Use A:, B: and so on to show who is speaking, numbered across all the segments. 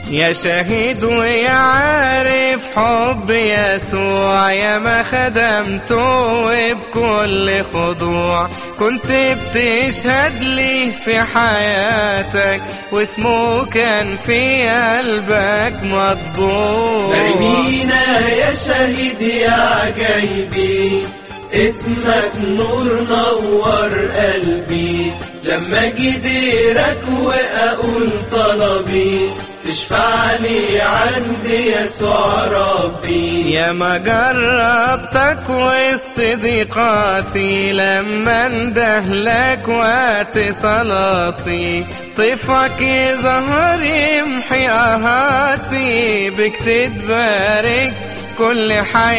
A: يا شهيد ويا عارف حب يسوع يا ما خدمته بكل خضوع كنت بتشهد لي في حياتك واسمه كان في قلبك مطبوع
B: مرمينا يا شهيد يا عجايبي اسمك نور نور قلبي لما جديرك واقول طلبي تشفع لي عندي يسوع ربي
A: يا ما جربتك وسط ضيقاتي لما اندهلك وقت صلاتي طيفك يظهر يمحي اهاتي بك تتبارك كل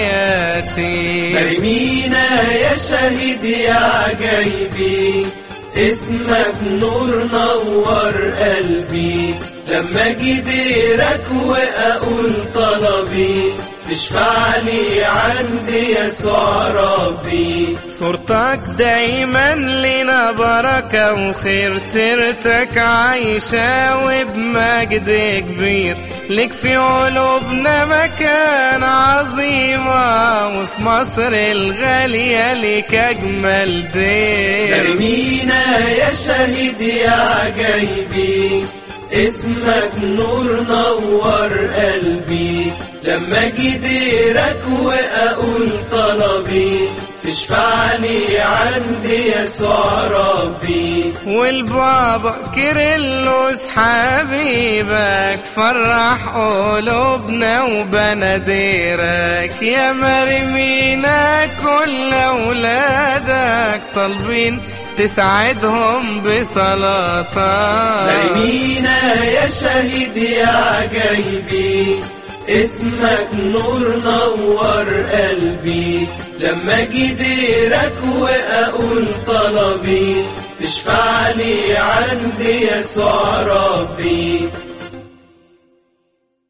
A: حياتي
B: مرمينا يا شهيد يا عجايبي اسمك نور نور قلبي لما جديرك واقول طلبي تشفع لي عندي يسوع ربي
A: صورتك دايما لنا بركة وخير سيرتك عايشة وبمجد كبير لك في قلوبنا مكان عظيمة وفي مصر الغالية لك أجمل دير
B: مرمينا يا شهيد يا عجايبي اسمك نور نور قلبي لما جديرك واقول طلبي تشفع لي عندي يسوع ربي
A: والبابا كيرلس حبيبك فرح قلوبنا وبناديرك يا مرمينا كل اولادك طالبين تسعدهم بصلاتك
B: مرمينا يا شهيد يا عجايبي اسمك نور نور قلبي لما جديرك واقول طلبي تشفع لي عندي يسوع ربي